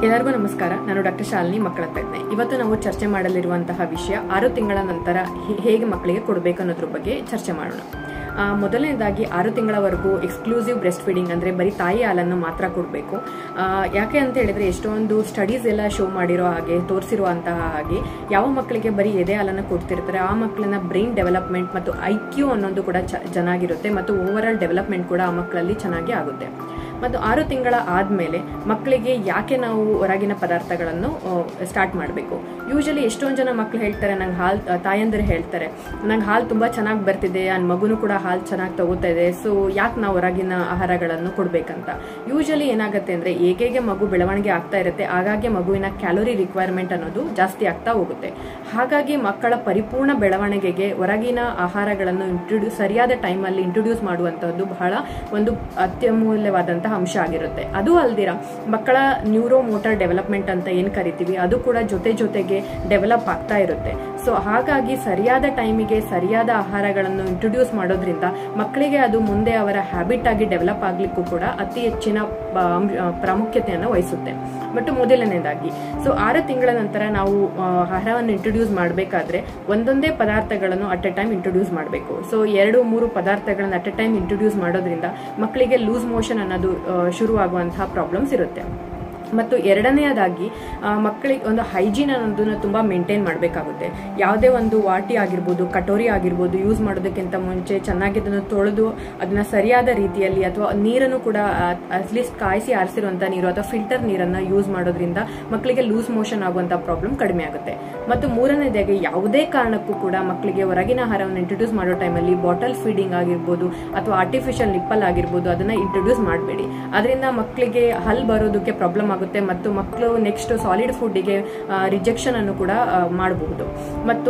ಎಲ್ಲರಿಗೂ ನಮಸ್ಕಾರ ನಾನು ಡಾಕ್ಟರ್ ಶಾಲಿನಿ ಮಕ್ಕಳ ತಜ್ಞೆ ಇವತ್ತು ನಾವು ಚರ್ಚೆ ಮಾಡಲಿರುವಂತಹ ವಿಷಯ ಆರು ತಿಂಗಳ ನಂತರ ಹೇ- ಹೇಗೆ ಮಕ್ಕಳಿಗೆ ಕೊಡಬೇಕು ಅನ್ನೋದ್ರ ಬಗ್ಗೆ ಚರ್ಚೆ ಮಾಡೋಣ ಆ, ಮೊದಲನೇದಾಗಿ ಆರು ತಿಂಗಳವರೆಗೂ ಎಕ್ಸ್ಕ್ಲೂಸಿವ್ ಬ್ರೆಸ್ಟ್ ಫೀಡಿಂಗ್ ಅಂದ್ರೆ ಬರೀ ತಾಯಿ ಹಾಲನ್ನು ಮಾತ್ರ ಕೊಡಬೇಕು ಯಾಕೆ ಅಂತ ಹೇಳಿದ್ರೆ ಎಷ್ಟೊಂದು ಸ್ಟಡೀಸ್ ಎಲ್ಲ ಶೋ ಮಾಡಿರೋ ಹಾಗೆ ತೋರಿಸಿರುವಂತಹ ಹಾಗೆ ಯಾವ ಮಕ್ಕಳಿಗೆ ಬರೀ ಎದೆ ಹಾಲನ್ನು ಕೊಡ್ತಿರ್ತಾರೆ ಆ ಮಕ್ಕಳನ್ನ ಬ್ರೈನ್ ಡೆವಲಪ್ಮೆಂಟ್ ಮತ್ತು ಐ ಕ್ಯೂ ಅನ್ನೋದು ಕೂಡ ಚ- ಚೆನ್ನಾಗಿರುತ್ತೆ ಮತ್ತು ಓವರ್ ಆಲ್ ಡೆವಲಪ್ಮೆಂಟ್ ಕೂಡ ಆ ಮಕ್ಕಳಲ್ಲಿ ಚೆನ್ನಾಗಿ ಆಗುತ್ತೆ ಮತ್ತು ಆರು ತಿಂಗಳ ಆದಮೇಲೆ ಮಕ್ಕಳಿಗೆ ಯಾಕೆ ನಾವು ಹೊರಗಿನ ಪದಾರ್ಥಗಳನ್ನು ಸ್ಟಾರ್ಟ್ ಮಾಡಬೇಕು ಯೂಶಲಿ ಎಷ್ಟೊಂದು ಜನ ಮಕ್ಕಳು ಹೇಳ್ತಾರೆ ನಂಗೆ ಹಾಲು ತಾಯಂದಿರು ಹೇಳ್ತಾರೆ ನಂಗೆ ಹಾಲು ತುಂಬ ಚೆನ್ನಾಗಿ ಬರ್ತಿದೆ ನನ್ನ ಮಗುನು ಕೂಡ ಹಾಲು ಚೆನ್ನಾಗಿ ತಗೋತಾ ಇದೆ ಸೊ ಯಾಕೆ ನಾವು ಹೊರಗಿನ ಆಹಾರಗಳನ್ನು ಕೊಡಬೇಕಂತ ಯೂಶಲಿ ಏನಾಗುತ್ತೆ ಅಂದರೆ ಹೇಗೆ ಮಗು ಬೆಳವಣಿಗೆ ಆಗ್ತಾ ಇರುತ್ತೆ ಹಾಗಾಗಿ ಮಗುವಿನ ಕ್ಯಾಲೋರಿ ರಿಕ್ವೈರ್ಮೆಂಟ್ ಅನ್ನೋದು ಜಾಸ್ತಿ ಆಗ್ತಾ ಹೋಗುತ್ತೆ ಹಾಗಾಗಿ ಮಕ್ಕಳ ಪರಿಪೂರ್ಣ ಬೆಳವಣಿಗೆಗೆ ಹೊರಗಿನ ಆಹಾರಗಳನ್ನು ಇಂಟ್ರೊಡ್ಯೂಸ್ ಸರಿಯಾದ ಟೈಮಲ್ಲಿ ಇಂಟ್ರೊಡ್ಯೂಸ್ ಮಾಡುವಂತಹದ್ದು ಬಹಳ ಒಂದು ಅತ್ಯಮೂಲ್ಯವಾದಂತಹ ಅಂಶ ಆಗಿರುತ್ತೆ ಅದು ಅಲ್ದಿರ ಮಕ್ಕಳ ನ್ಯೂರೋ ಮೋಟರ್ ಡೆವಲಪ್ಮೆಂಟ್ ಅಂತ ಏನ್ ಕರಿತೀವಿ ಅದು ಕೂಡ ಜೊತೆ ಜೊತೆಗೆ ಡೆವಲಪ್ ಆಗ್ತಾ ಇರುತ್ತೆ ಸೊ ಹಾಗಾಗಿ ಸರಿಯಾದ ಟೈಮಿಗೆ ಸರಿಯಾದ ಆಹಾರಗಳನ್ನು ಇಂಟ್ರೊಡ್ಯೂಸ್ ಮಾಡೋದ್ರಿಂದ ಮಕ್ಕಳಿಗೆ ಅದು ಮುಂದೆ ಅವರ ಹ್ಯಾಬಿಟ್ ಆಗಿ ಡೆವಲಪ್ ಆಗ್ಲಿಕ್ಕೂ ಕೂಡ ಅತಿ ಹೆಚ್ಚಿನ ಬ- ಅಂಶ- ಆ, ಪ್ರಾಮುಖ್ಯತೆಯನ್ನು ವಹಿಸುತ್ತೆ ಬಟ್ ಮೊದಲನೇದಾಗಿ ಸೊ ಆರು ತಿಂಗಳ ನಂತರ ನಾವು ಆ, ಆಹಾರವನ್ನು ಇಂಟ್ರೊಡ್ಯೂಸ್ ಮಾಡಬೇಕಾದ್ರೆ ಒಂದೊಂದೇ ಪದಾರ್ಥಗಳನ್ನು ಅಟ್ ಎ ಟೈಮ್ ಇಂಟ್ರೊಡ್ಯೂಸ್ ಮಾಡಬೇಕು ಸೊ ಎರಡು ಮೂರು ಪದಾರ್ಥಗಳನ್ನು ಅಟ್ ಎ ಟೈಮ್ ಇಂಟ್ರೊಡ್ಯೂಸ್ ಮಾಡೋದ್ರಿಂದ ಮಕ್ಕಳಿಗೆ ಲೂಸ್ ಮೋಷನ್ ಅನ್ನೋದು ಆ, ಶುರುವಾಗುವಂತಹ ಪ್ರಾಬ್ಲಮ್ಸ್ ಇರುತ್ತೆ ಮತ್ತು ಎರಡನೆಯದಾಗಿ ಆ, ಮಕ್ಕಳಿಗೆ ಒಂದು ಹೈಜೀನ್ ಅನ್ನೋದನ್ನ ತುಂಬ ಮೇಂಟೈನ್ ಮಾಡಬೇಕಾಗುತ್ತೆ ಯಾವುದೇ ಒಂದು ವಾಟಿ ಆಗಿರ್ಬೋದು ಕಟೋರಿ ಆಗಿರ್ಬೋದು ಯೂಸ್ ಮಾಡೋದಕ್ಕಿಂತ ಮುಂಚೆ ಚೆನ್ನಾಗಿ ಅದನ್ನು ತೊಳೆದು ಅದನ್ನ ಸರಿಯಾದ ರೀತಿಯಲ್ಲಿ ಅಥವಾ ನೀರನ್ನು ಕೂಡ ಅಟ್ಲೀಸ್ಟ್ ಕಾಯಿಸಿ ಆರಿಸಿರುವಂಥ ನೀರು ಅಥವಾ ಫಿಲ್ಟರ್ ನೀರನ್ನು ಯೂಸ್ ಮಾಡೋದ್ರಿಂದ ಮಕ್ಕಳಿಗೆ ಲೂಸ್ ಮೋಷನ್ ಆಗುವಂಥ ಪ್ರಾಬ್ಲಮ್ ಕಡಿಮೆ ಆಗುತ್ತೆ ಮತ್ತು ಮೂರನೇದಾಗಿ ಯಾವುದೇ ಕಾರಣಕ್ಕೂ ಕೂಡ ಮಕ್ಕಳಿಗೆ ಹೊರಗಿನ ಆಹಾರವನ್ನು ಇಂಟ್ರೊಡ್ಯೂಸ್ ಮಾಡೋ ಟೈಮಲ್ಲಿ ಬಾಟಲ್ ಫೀಡಿಂಗ್ ಆಗಿರ್ಬೋದು ಅಥವಾ ಆರ್ಟಿಫಿಷಿಯಲ್ ನಿಪ್ಪಲ್ ಆಗಿರ್ಬೋದು ಅದನ್ನ ಇಂಟ್ರೊಡ್ಯೂಸ್ ಮಾಡಬೇಡಿ ಅದರಿಂದ ಮಕ್ಕಳಿಗೆ ಹಲ್ ಬರೋದಕ್ಕೆ ಪ್ರಾಬ್ಲಮ್ ಆಗುತ್ತೆ ಮತ್ತು ಮಕ್ಕಳು ನೆಕ್ಸ್ಟ್ ಸಾಲಿಡ್ ಫುಡ್ಡಿಗೆ ರಿಜೆಕ್ಷನ್ ಅನ್ನು ಕೂಡ ಆ, ಮಾಡಬಹುದು ಮತ್ತು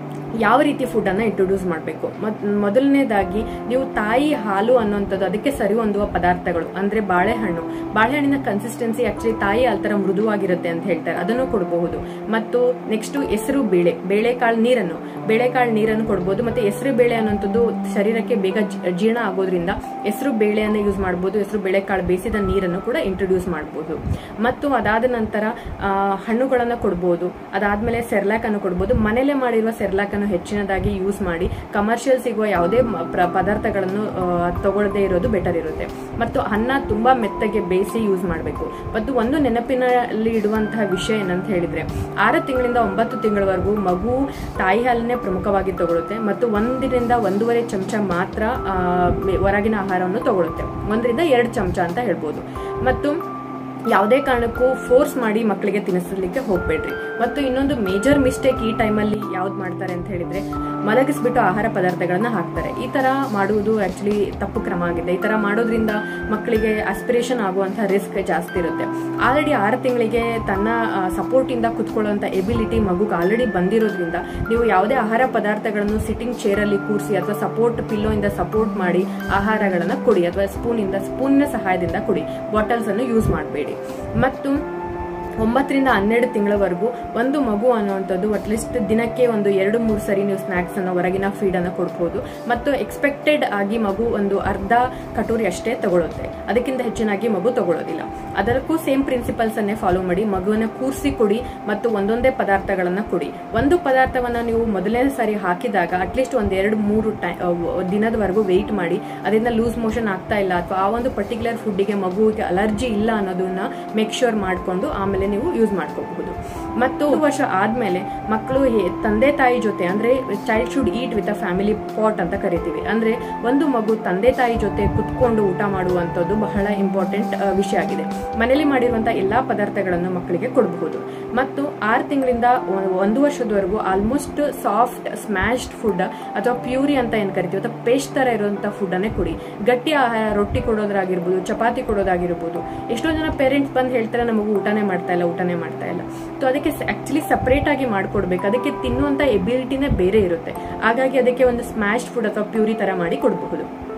ಯಾವ ರೀತಿ ಫುಡ್ ಅನ್ನ ಇಂಟ್ರೊಡ್ಯೂಸ್ ಮಾಡಬೇಕು ಮೊದಲನೇದಾಗಿ ನೀವು ತಾಯಿ ಹಾಲು ಅನ್ನುವಂಥದ್ದು ಅದಕ್ಕೆ ಸರಿ ಹೊಂದುವ ಪದಾರ್ಥಗಳು ಅಂದ್ರೆ ಬಾಳೆಹಣ್ಣು ಬಾಳೆಹಣ್ಣಿನ ಕನ್ಸಿಸ್ಟೆನ್ಸಿ ಆಕ್ಚುಲಿ ತಾಯಿ ಹಾಲ್ ತರ ಮೃದುವಾಗಿರುತ್ತೆ ಅಂತ ಹೇಳ್ತಾರೆ ಅದನ್ನು ಕೊಡಬಹುದು ಮತ್ತು ನೆಕ್ಸ್ಟ್ ಹೆಸರು ಬೇಳೆ ಬೇಳೆಕಾಳು ನೀರನ್ನು ಬೇಳೆಕಾಳು ನೀರನ್ನು ಕೊಡಬಹುದು ಮತ್ತೆ ಹೆಸರು ಬೇಳೆ ಅನ್ನುವಂಥದ್ದು ಶರೀರಕ್ಕೆ ಬೇಗ ಜಿ- ಜೀರ್ಣ ಆಗೋದ್ರಿಂದ ಹೆಸರು ಬೇಳೆಯನ್ನು ಯೂಸ್ ಮಾಡಬಹುದು ಹೆಸರು ಬೇಳೆಕಾಳು ಬೇಯಿಸಿದ ನೀರನ್ನು ಕೂಡ ಇಂಟ್ರೊಡ್ಯೂಸ್ ಮಾಡಬಹುದು ಮತ್ತು ಅದಾದ ನಂತರ ಆ, ಹಣ್ಣುಗಳನ್ನು ಕೊಡಬಹುದು ಅದಾದ್ಮೇಲೆ ಸೆರ್ಲಾಕ್ ಅನ್ನು ಕೊಡಬಹುದು ಮನೇಲೆ ಮಾಡಿರುವ ಸೆರ್ಲಾಕ್ ಅನ್ನು ಹೆಚ್ಚಿನದಾಗಿ ಯೂಸ್ ಮಾಡಿ ಕಮರ್ಷಿಯಲ್ ಸಿಗುವ ಯಾವುದೇ ಮ- ಪ್ರ- ಪದಾರ್ಥಗಳನ್ನು ಆ, ತಗೊಳ್ಳದೇ ಇರೋದು ಬೆಟರ್ ಇರುತ್ತೆ ಮತ್ತು ಅನ್ನ ತುಂಬಾ ಮೆತ್ತಗೆ ಬೇಯಿಸಿ ಯೂಸ್ ಮಾಡಬೇಕು ಮತ್ತು ಒಂದು ನೆನಪಿನಲ್ಲಿ ಇಡುವಂತಹ ವಿಷಯ ಏನಂತ ಹೇಳಿದ್ರೆ ಆರು ತಿಂಗಳಿಂದ ಒಂಬತ್ತು ತಿಂಗಳವರೆಗೂ ಮಗು ತಾಯಿ ಹಾಲನ್ನೇ ಪ್ರಮುಖವಾಗಿ ತಗೊಳುತ್ತೆ ಮತ್ತು ಒಂದರಿಂದ ಒಂದೂವರೆ ಚಮಚ ಮಾತ್ರ ಆ, ಮೆ- ಹೊರಗಿನ ಆಹಾರವನ್ನು ತಗೊಳುತ್ತೆ ಒಂದರಿಂದ ಎರಡು ಚಮಚ ಅಂತ ಹೇಳ್ಬೋದು ಮತ್ತು ಯಾವುದೇ ಕಾರಣಕ್ಕೂ ಫೋರ್ಸ್ ಮಾಡಿ ಮಕ್ಕಳಿಗೆ ತಿನ್ನಿಸಲಿಕ್ಕೆ ಹೋಗ್ಬೇಡ್ರಿ ಮತ್ತು ಇನ್ನೊಂದು ಮೇಜರ್ ಮಿಸ್ಟೇಕ್ ಈ ಟೈಮಲ್ಲಿ ಯಾವ್ದು ಮಾಡ್ತಾರೆ ಅಂತ ಹೇಳಿದ್ರೆ ಮಲಗಿಸ್ಬಿಟ್ಟು ಆಹಾರ ಪದಾರ್ಥಗಳನ್ನ ಹಾಕ್ತಾರೆ ಈ ತರ ಮಾಡುವುದು ಆಕ್ಚುಲಿ ತಪ್ಪು ಕ್ರಮ ಆಗಿದೆ ಈ ತರ ಮಾಡೋದ್ರಿಂದ ಮಕ್ಕಳಿಗೆ ಆಸ್ಪಿರೇಷನ್ ಆಗುವಂತಹ ರಿಸ್ಕ್ ಜಾಸ್ತಿ ಇರುತ್ತೆ ಆಲ್ರೆಡಿ ಆರು ತಿಂಗಳಿಗೆ ತನ್ನ ಸಪೋರ್ಟ್ ಇಂದ ಕುತ್ಕೊಳ್ಳುವಂತ ಎಬಿಲಿಟಿ ಮಗುಗೆ ಆಲ್ರೆಡಿ ಬಂದಿರೋದ್ರಿಂದ ನೀವು ಯಾವುದೇ ಆಹಾರ ಪದಾರ್ಥಗಳನ್ನು ಸಿಟ್ಟಿಂಗ್ ಚೇರ್ ಅಲ್ಲಿ ಕೂರಿಸಿ ಅಥವಾ ಸಪೋರ್ಟ್ ಪಿಲ್ಲೋ ಇಂದ ಸಪೋರ್ಟ್ ಮಾಡಿ ಆಹಾರಗಳನ್ನ ಕೊಡಿ ಅಥವಾ ಸ್ಪೂನ್ ಇಂದ ಸ್ಪೂನ್ ಸಹಾಯದಿಂದ ಕೊಡಿ ಬಾಟಲ್ಸ್ ಅನ್ನು ಯೂಸ್ ಮಾಡಬೇಡಿ ಮತ್ತು ಒಂಬತ್ತರಿಂದ ಹನ್ನೆರಡು ತಿಂಗಳವರೆಗೂ ಒಂದು ಮಗು ಅನ್ನುವಂಥದ್ದು ಅಟ್ಲೀಸ್ಟ್ ದಿನಕ್ಕೆ ಒಂದು ಎರಡು ಮೂರು ಸರಿ ನೀವು ಸ್ನಾಕ್ಸ್ ಅನ್ನು ಹೊರಗಿನ ಫೀಡ್ ಅನ್ನು ಕೊಡ್ಬೋದು ಮತ್ತು ಎಕ್ಸ್ಪೆಕ್ಟೆಡ್ ಆಗಿ ಮಗು ಒಂದು ಅರ್ಧ ಕಟೋರಿ ಅಷ್ಟೇ ತಗೊಳುತ್ತೆ ಅದಕ್ಕಿಂತ ಹೆಚ್ಚಿನಾಗಿ ಮಗು ತಗೊಳ್ಳೋದಿಲ್ಲ ಅದಕ್ಕೂ ಸೇಮ್ ಪ್ರಿನ್ಸಿಪಲ್ಸ್ ಅನ್ನೇ ಫಾಲೋ ಮಾಡಿ ಮಗುವನ್ನ ಕೂರಿಸಿ ಕೊಡಿ ಮತ್ತು ಒಂದೊಂದೇ ಪದಾರ್ಥಗಳನ್ನ ಕೊಡಿ ಒಂದು ಪದಾರ್ಥವನ್ನ ನೀವು ಮೊದಲನೇ ಸಾರಿ ಹಾಕಿದಾಗ ಅಟ್ಲೀಸ್ಟ್ ಒಂದ್ ಎರಡು ಮೂರು ಟೈ ದಿನದವರೆಗೂ ವೆಯ್ಟ್ ಮಾಡಿ ಅದರಿಂದ ಲೂಸ್ ಮೋಷನ್ ಆಗ್ತಾ ಇಲ್ಲ ಅಥವಾ ಆ ಒಂದು ಪರ್ಟಿಕ್ಯುಲರ್ ಫುಡ್ಡಿಗೆ ಮಗುವಿಗೆ ಅಲರ್ಜಿ ಇಲ್ಲ ಅನ್ನೋದನ್ನ ಮೇಕ್ ಶ್ಯೂರ್ ಮಾಡಿಕೊಂಡು ಆಮೇಲೆ ನೀವು ಯೂಸ್ ಮಾಡ್ಕೋಬಹುದು ಮತ್ತು ಒಂದು ವರ್ಷ ಆದ್ಮೇಲೆ ಮಕ್ಕಳು ಹೇ- ತಂದೆ ತಾಯಿ ಜೊತೆ ಅಂದ್ರೆ child should eat with a family pot ಅಂತ ಕರಿತೀವಿ ಅಂದ್ರೆ ಒಂದು ಮಗು ತಂದೆ ತಾಯಿ ಜೊತೆ ಕುತ್ಕೊಂಡು ಊಟ ಮಾಡುವಂತದ್ದು ಬಹಳ ಇಂಪಾರ್ಟೆಂಟ್ ವಿಷಯ ಆಗಿದೆ ಮನೇಲಿ ಮಾಡಿರುವಂತಹ ಎಲ್ಲಾ ಪದಾರ್ಥಗಳನ್ನು ಮಕ್ಕಳಿಗೆ ಕೊಡಬಹುದು ಮತ್ತು ಆರು ತಿಂಗಳಿಂದ ಒ- ಒಂದು ವರ್ಷದವರೆಗೂ ಆಲ್ಮೋಸ್ಟ್ ಸಾಫ್ಟ್ ಸ್ಮ್ಯಾಶ್ಡ್ ಫುಡ್ ಅಥವಾ ಪ್ಯೂರಿ ಅಂತ ಏನ್ ಕರಿತೀವಿ ಅಥವಾ ಪೇಸ್ಟ್ ತರ ಇರುವಂತಹ ಫುಡ್ ಅನ್ನೇ ಕೊಡಿ ಗಟ್ಟಿ ಆಹಾರ ರೊಟ್ಟಿ ಕೊಡೋದ್ರಾಗಿರ್ಬೋದು ಚಪಾತಿ ಕೊಡೋದಾಗಿರ್ಬೋದು ಎಷ್ಟೋ ಜನ ಪೇರೆಂಟ್ಸ್ ಬಂದು ಹೇಳ್ತಾರೆ ನಮಗೂ ಊಟನೇ ಮಾಡ್ತಾ ಇಲ್ಲ ಊಟನೇ ಮಾಡ್ತಾ ಇಲ್ಲ ಸೊ ಅದಕ್ಕೆ ಆಕ್ಚುಲಿ ಸಪರೇಟ್ ಆಗಿ ಮಾಡ್ಕೊಡ್ಬೇಕು ಅದಕ್ಕೆ ತಿನ್ನುವಂತ ಎಬಿಲಿಟಿನೇ ಬೇರೆ ಇರುತ್ತೆ ಹಾಗಾಗಿ ಅದಕ್ಕೆ ಒಂದು ಸ್ಮ್ಯಾಶ್ಡ್ ಫುಡ್ ಅಥವಾ ಪ್ಯೂರಿ ತರ ಮಾಡಿ ಕೊಡಬಹುದು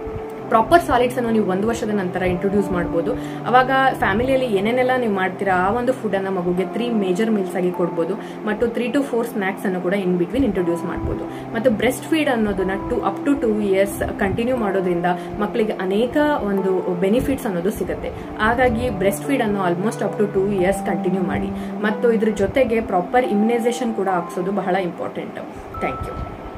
ಪ್ರಾಪರ್ ಸಾಲಿಡ್ಸ್ ಅನ್ನು ನೀವು ಒಂದು ವರ್ಷದ ನಂತರ ಇಂಟ್ರೊಡ್ಯೂಸ್ ಮಾಡ್ಬೋದು ಅವಾಗ ಫ್ಯಾಮಿಲಿಯಲ್ಲಿ ಏನೇನೆಲ್ಲ ನೀವು ಮಾಡ್ತೀರಾ ಆ ಒಂದು ಫುಡ್ ಅನ್ನ ಮಗುಗೆ ತ್ರೀ ಮೇಜರ್ ಮೀಲ್ಸ್ ಆಗಿ ಕೊಡ್ಬೋದು ಮತ್ತು ತ್ರೀ ಟು ಫೋರ್ ಸ್ನಾಕ್ಸ್ ಅನ್ನು ಕೂಡ ಇನ್ ಬಿಟ್ವೀನ್ ಇಂಟ್ರೊಡ್ಯೂಸ್ ಮಾಡ್ಬೋದು ಮತ್ತು ಬ್ರೆಸ್ಟ್ ಫೀಡ್ ಅನ್ನೋದನ್ನ to up to two years continue ಮಾಡೋದ್ರಿಂದ ಮಕ್ಕಳಿಗೆ ಅನೇಕ ಒಂದು ಬೆನಿಫಿಟ್ಸ್ ಅನ್ನೋದು ಸಿಗುತ್ತೆ ಹಾಗಾಗಿ ಬ್ರೆಸ್ಟ್ ಫೀಡ್ ಅನ್ನು almost up to two years continue ಮಾಡಿ ಮತ್ತು ಇದ್ರ ಜೊತೆಗೆ ಪ್ರಾಪರ್ ಇಮ್ಯುನೈಸೇಷನ್ ಕೂಡ ಹಾಕ್ಸೋದು ಬಹಳ ಇಂಪಾರ್ಟೆಂಟ್ ಥ್ಯಾಂಕ್ ಯು